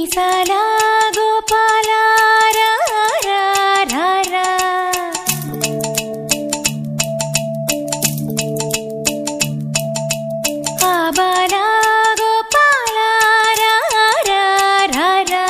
మీసాల గోపాల రా, రా, రా, రా. ఆబాల గోపాల రా, రా, రా, రా.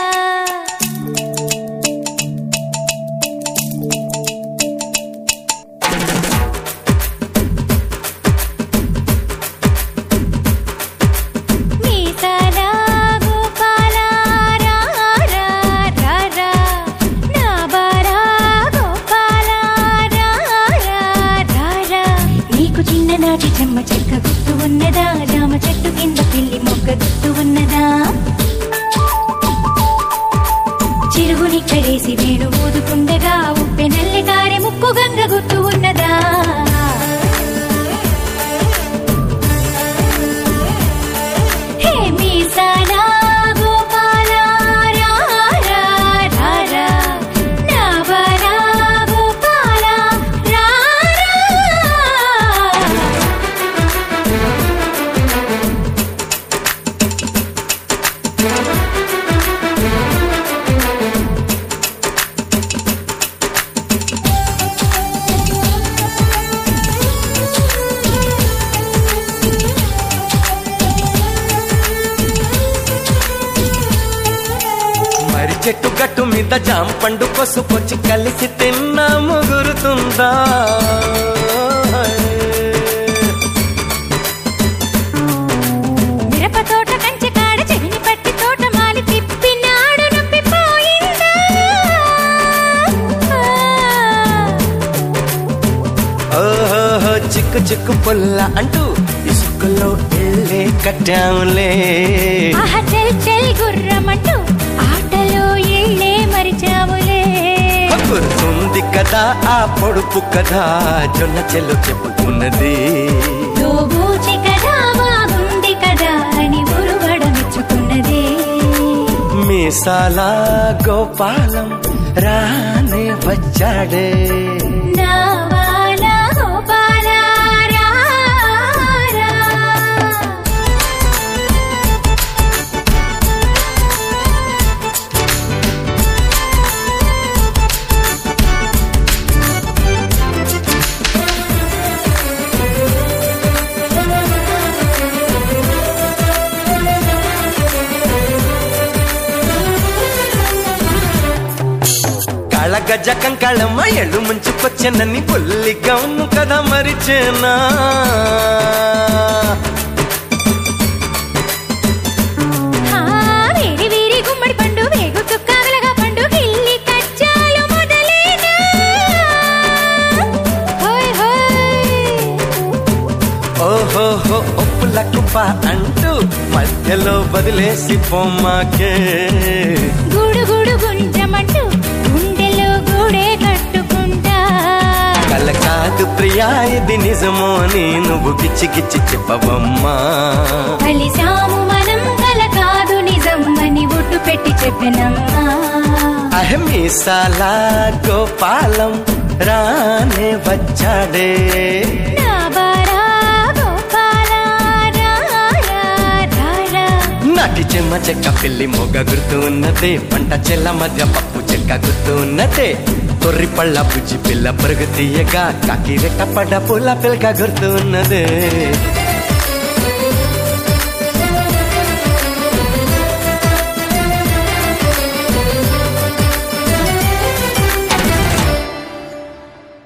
మీసాల గోపాల రా, రా, రా, రా. నా బాల గోపాల రా, రా, రా, రా. నీకు చిన్ననాటి చెమ్మ చెక్క గుర్తు ఉన్నదా జామ చెట్టు కింద పిల్లి మొక్క గుర్తు ఉన్నదా చిరుగుని కడేసి వేణు ఊదుకుండగా ఉప్పె నల్లి కారె ముక్కు గంగ గుర్తు ఉన్నదా హే మీసాల గోపాల రా, రా, రా, రా. నా బాల గోపాల రా, రా. మరి చెట్టు గట్టు మీద జామ పండు పసుపొచ్చి కలిసి తిన్నాము గురుతుందా మిరప తోట కంచె కాడ చెవిని పట్టి తోట మాలి తిప్పినాడు నొప్పిపోయిందా ఓహో చిక్కు చిక్కు పుల్ల అంటూ ఇసుకలో ఇల్లే కట్టాములే ఆహ చెల్ చెల్ గుర్రమంటూ ఆటలో ఇళ్ళే మరిచాములే గుర్తుంది కదా ఆ పొడుపు కదా జొన్న చెల్లు చెప్పుకున్నది దోబూచి కదా బాగుంది కదా అని ఉరువడ మెచ్చుకున్నదే మీసాల గోపాలం రానే వచ్చాడే నా వాల గోపాల రా, రా. కళగజ కంకళమ్మ ఎళ్ళు ముంచుకొచ్చనని బుల్లి గౌను కదా మరిచేనా ఆ, వేరి వేరి గుమ్మడి పండు వేగు చుక్కాగలగా పండు గిల్లి కచ్చాలు మొదలేనా హోయ్ హోయ్ ఓహోహో ఒప్పుల కుప్ప అంటూ మధ్యలో వదిలేసి పొమ్మాకే గుడు గుడు గుంజమంటూ గుండెలో గూడే కట్టుకుంటా కల కాదు ప్రియా ఇది నిజమో అని నువ్వు గిచ్చి గిచ్చి చెప్పవమ్మా కలిసాము మనం కల కాదు నిజం అని ఒట్టు పెట్టి చెప్పినమ్మా అహమీసాల గోపాలం రానే వచ్చాడే నా బారా గోపాల రా, రా, రా, రా. నాటి చెమ్మ చెక్క పిల్లి మొగ గుర్తు ఉన్నదే పంట చెల్ల మధ్య పప్పు చెక్క గుర్తు ఉన్నదే తొర్రి పళ్ళ బుజ్జి పిల్ల పరుగు తీయగా కాకి రెట్ట పడ్డ పూల పిల్క గుర్తు ఉన్నదే